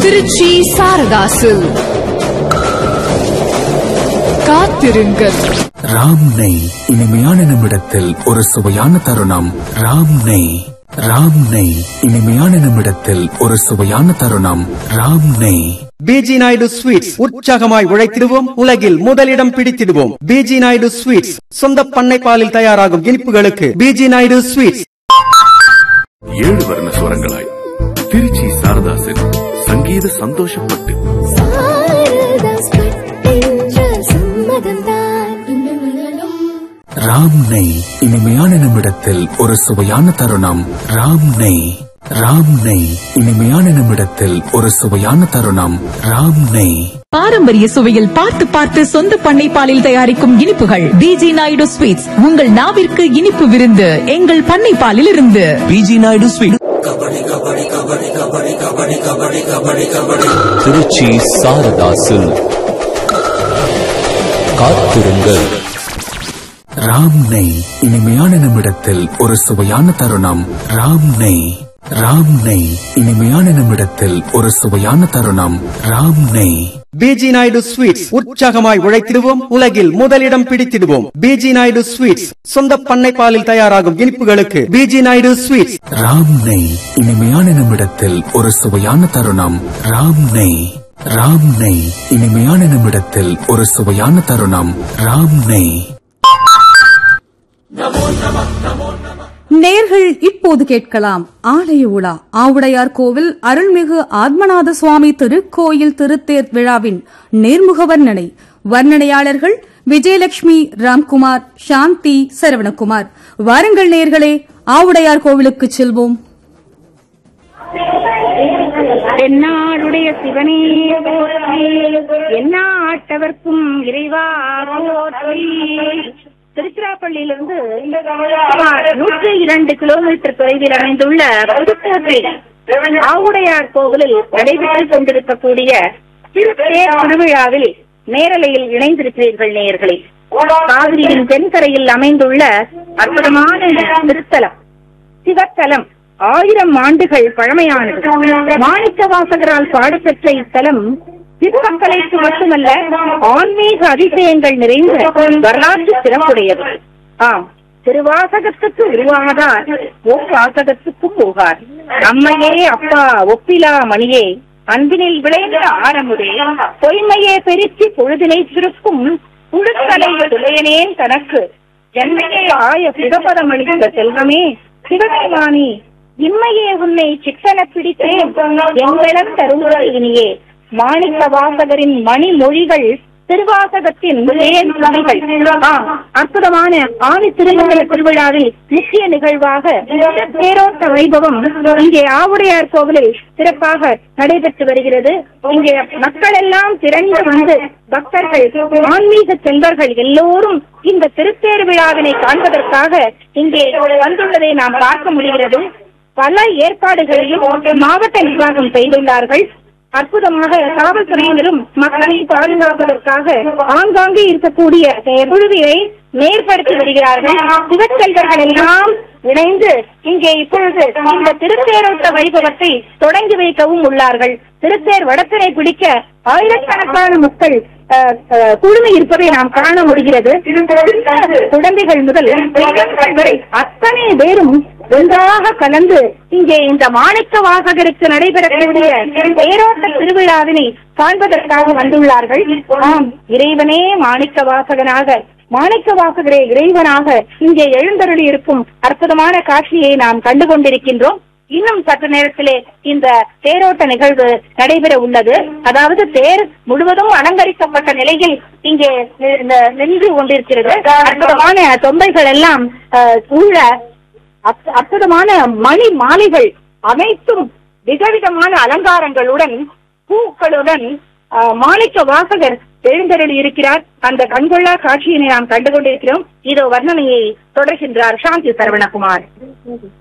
திருச்சி சாரதாசு காத்திருங்கள் ராம் நெய் இனிமையான நிமிடத்தில் ஒரு சுவையான தருணம் ராம் நெய் ராம் நெய் இனிமையான நிமிடத்தில் ஒரு சுவையான தருணம் ராம் நெய் பிஜி நாயுடு ஸ்வீட்ஸ் உற்சாகமாய் உழைத்திடுவோம் உலகில் முதலிடம் பிடித்திடுவோம் பிஜி நாயுடு ஸ்வீட்ஸ் சொந்த பண்ணை பாலில் தயாராகும் இனிப்புகளுக்கு பிஜி நாயுடு ஸ்வீட்ஸ் ஏழு வர்ண சுரங்களாய் திருச்சி சாரதாசன் சங்கீத சந்தோஷப்பட்டு ராம் நெய் இனிமையான நிமிடத்தில் ஒரு சுவையான தருணம் ராம் நெய் ராம் நெய் இனிமையான நிமிடத்தில் ஒரு சுவையான தருணம் ராம் நெய் பாரம்பரிய சுவையில் பார்த்து பார்த்து சொந்த பண்ணை பாலில் தயாரிக்கும் இனிப்புகள் பிஜி நாயுடு ஸ்வீட்ஸ் உங்கள் நாவிற்கு இனிப்பு விருந்து எங்கள் பண்ணை பாலில் இருந்து பிஜி நாயுடு ஸ்வீட் திருச்சி சாரதாசு காத்திருங்கள் ராம் நெய் இனிமையான நிமிடத்தில் ஒரு சுவையான தருணம் ராம் நெய் ராம் நெய் இனிமையான நிமிடத்தில் ஒரு சுவையான தருணம் ராம் நெய் பிஜி நாயுடு ஸ்வீட்ஸ் உற்சாகமாய் உழைத்திடுவோம் உலகில் முதலிடம் பிடித்திடுவோம் பிஜி நாயுடு ஸ்வீட்ஸ் சொந்த பண்ணை பாலில் தயாராகும் இனிப்புகளுக்கு பிஜி நாயுடு ஸ்வீட்ஸ் ராம் நெய் இனிமையான நிமிடத்தில் ஒரு சுவையான தருணம் ராம் நெய் ராம் நெய் இனிமையான நிமிடத்தில் ஒரு சுவையான தருணம் ராம் நெய் நேர்கள் இப்போது கேட்கலாம் ஆலய உலா ஆவுடையார் கோவில் அருள்மிகு ஆத்மநாத சுவாமி திருக்கோயில் திருத்தேர் விழாவின் நேர்முக வர்ணனை வர்ணனையாளர்கள் விஜயலட்சுமி ராம்குமார் சாந்தி சரவணகுமார் வாருங்கள் நேர்களே ஆவுடையார் கோவிலுக்கு செல்வோம் என்னாடுடைய சிவனே போற்றி என்னாட்டவர்க்கும் இறைவா போற்றி திருச்சிராப்பள்ளியிலிருந்து சுமார் நூற்றி இரண்டு கிலோமீட்டர் தொலைவில் அமைந்துள்ள புதுக்கோட்டை ஆவுடையார் கோவிலில் நடைபெற்றுக் கொண்டிருக்கக்கூடிய திருத்தேர் திருவிழாவில் நேரலையில் இணைந்திருக்கிறீர்கள் நேயர்களே காவிரியின் தென்கரையில் அமைந்துள்ள அற்புதமான திருத்தலம் சிவத்தலம் ஆயிரம் ஆண்டுகள் பழமையானது மாணிக்க வாசகரால் பாடப்பெற்ற இத்தலம் சிற்பக்கலைக்கு மட்டுமல்ல ஆன்மீக அதிசயங்கள் நிறைந்த வரலாற்று சிறப்புடையது ஆம் திருவாசகத்துக்கு உருவானதால் வாசகத்துக்கும் போகார் அம்மையே அப்பா ஒப்பிலா மணியே அன்பினில் விளைந்த ஆரமுதே பொய்மையே பெருக்கி பொழுதினை திருக்கும் உடுக்கலை துளையனேன் தனக்கு ஜன்மையே ஆய சிவபதம் அளித்த செல்வமே சிவபெருமானி இம்மையே உன்னை சிக்கன பிடித்தேன் எங்களம் தருமுறை இனியே மாணிக்க வாசகரின் மணிமொழிகள் திருவாசகத்தின் தேன் துளிகள். ஆம், அற்புதமான ஆணி திருமங்கல திருவிழாவில் முக்கிய நிகழ்வாக தேரோட்ட வைபவம் இங்கே ஆவுடையார் கோவிலில் சிறப்பாக நடைபெற்று வருகிறது இங்கே மக்கள் எல்லாம் திரண்டு வந்து பக்தர்கள் ஆன்மீக செல்வர்கள் எல்லோரும் இந்த திருத்தேர் விழாவினை காண்பதற்காக இங்கே வந்துள்ளதை நாம் பார்க்க முடிகிறது பல ஏற்பாடுகளையும் மாவட்ட நிர்வாகம் செய்துள்ளார்கள் அற்புதமாக காவல்துறையினரும் மக்களை பாதுகாப்பதற்காக ஆங்காங்கே இருக்கக்கூடிய குழுவினை மேற்படுத்தி வருகிறார்கள் சிவச்செல்வர்கள் எல்லாம் இணைந்து இங்கே இப்பொழுது இந்த திருத்தேரோட்ட வைபவத்தை தொடங்கி வைக்கவும் உள்ளார்கள் திருத்தேர் வடத்தினை பிடிக்க ஆயிரக்கணக்கான மக்கள் அஹ், அஹ், குழுமி இருப்பதை நாம் காண முடிகிறது குழந்தைகள் முதல் பெரியவர்கள் வரை அத்தனை பேரும் ஒன்றாக கலந்து இங்கே இந்த மாணிக்க வாசகருக்கு நடைபெறக்கூடிய தேரோட்ட திருவிழாவினை காண்பதற்காக வந்துள்ளார்கள் ஆம் இறைவனே மாணிக்க வாசகனாக மாணிக்க வாசகரே இறைவனாக இங்கே எழுந்தருளி இருக்கும் அற்புதமான காட்சியை நாம் கண்டு கொண்டிருக்கின்றோம் இன்னும் சற்று நேரத்திலே இந்த தேரோட்ட நிகழ்வு நடைபெற உள்ளது அதாவது தேர் முழுவதும் அலங்கரிக்கப்பட்ட நிலையில் இங்கே நி- நி- நின்று கொண்டிருக்கிறது அற்புதமான தொம்பைகள் எல்லாம் அஹ், சூழ அற்ப- அற்புதமான மணி மாலைகள் அனைத்தும் விதவிதமான அலங்காரங்களுடன் பூக்களுடன் அஹ், மாணிக்க வாசகர் எழுந்தருளி இருக்கிறார் அந்த கண்கொள்ளா காட்சியினை நாம் கண்டு கொண்டிருக்கிறோம் இதோ வர்ணனையை தொடர்கின்றார் சாந்தி சரவணகுமார்